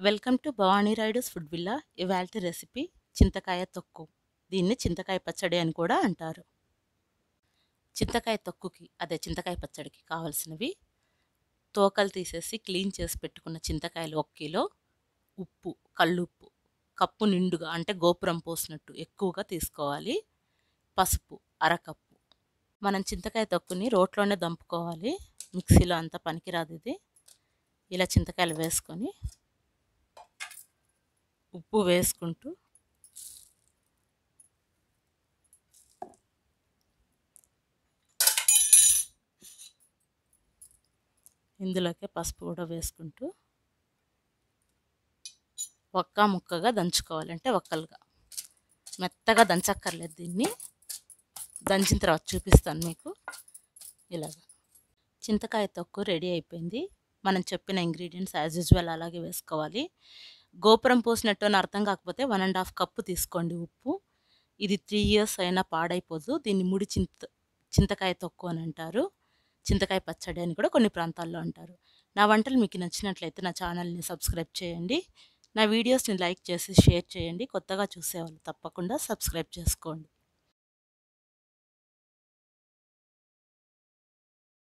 welcome to Bhavani riders food villa ఇవాల్టి recipe చింతకాయ తొక్కు దీన్ని చింతకాయ పచ్చడి అని కూడా అంటారు చింతకాయ తొక్కుకి అదే చింతకాయ పచ్చడికి కావాల్సినవి తోకలు తీసేసి క్లీన్ చేసి పెట్టుకున్న చింతకాయలు ఒక కిలో ఉప్పు కల్లుప్పు కప్పు నిండుగా అంటే గోపురం పోసినట్టు ఎక్కువగా తీసుకోవాలి పసుపు అరకప్పు మనం చింతకాయ తొక్కుని రోట్లోనే దంపుకోవాలి మిక్సీలో అంతా పనికిరాదు ఇది ఇలా చింతకాయలు వేసుకొని ఉప్పు వేసుకుంటూ ఇందులోకే పసుపు కూడా వేసుకుంటూ ఒక్క ముక్కగా దంచుకోవాలి అంటే ఒక్కలుగా మెత్తగా దంచక్కర్లేదు దీన్ని దంచిన తర్వాత చూపిస్తాను మీకు ఇలాగ చింతకాయ తొక్కు రెడీ అయిపోయింది మనం చెప్పిన ఇంగ్రీడియంట్స్ యాజ్ యూజువల్ అలాగే వేసుకోవాలి గోపురం పోసినట్టు అని అర్థం కాకపోతే వన్ అండ్ హాఫ్ కప్పు తీసుకోండి ఉప్పు ఇది త్రీ ఇయర్స్ అయినా పాడైపోదు దీన్ని ముడి చింత చింతకాయ తొక్కు అని అంటారు చింతకాయ పచ్చడి అని కూడా కొన్ని ప్రాంతాల్లో అంటారు నా వంటలు మీకు నచ్చినట్లయితే నా ఛానల్ని సబ్స్క్రైబ్ చేయండి నా వీడియోస్ని లైక్ చేసి షేర్ చేయండి కొత్తగా చూసేవాళ్ళు తప్పకుండా సబ్స్క్రైబ్ చేసుకోండి